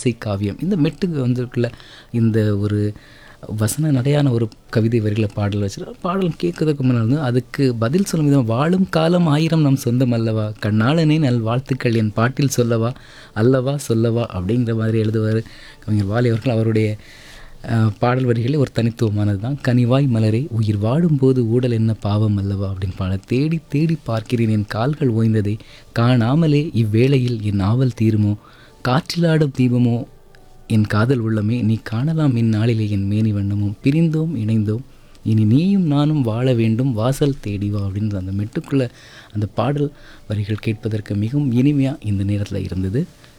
ஆசை காவியம் இந்த மெட்டுக்கு வந்துக்குள்ள இந்த ஒரு வசன நடையான ஒரு கவிதை வரிகளை பாடல் வச்சு பாடல் கேட்கறதுக்கு முன்னாடி வந்து அதுக்கு பதில் சொல்லும் விதம் வாழும் காலம் ஆயிரம் நம் சொந்தம் அல்லவா கண்ணாளனே நல் வாழ்த்துக்கள் என் பாட்டில் சொல்லவா அல்லவா சொல்லவா அப்படிங்கிற மாதிரி எழுதுவார் கவிஞர் வாலி அவர்கள் அவருடைய அஹ், பாடல் வரிகளே ஒரு தனித்துவமானது தான் கனிவாய் மலரே உயிர் வாடும்போது ஊடல் என்ன பாவம் அல்லவா அப்படின்னு பாட தேடி தேடி பார்க்கிறேன் என் கால்கள் ஓய்ந்ததை காணாமலே இவ்வேளையில் என் ஆவல் தீருமோ காற்றிலாடும் தீபமோ என் காதல் உள்ளமே நீ காணலாம் இந்நாளிலே என் மேனி வண்ணமும் பிரிந்தோம் இணைந்தோம் இனி நீயும் நானும் வாழ வேண்டும் வாசல் தேடி வா அப்படின்ற அந்த மெட்டுக்குள்ள அந்த பாடல் வரிகள் கேட்பதற்கு மிகவும் இனிமையாக இந்த நேரத்தில் இருந்தது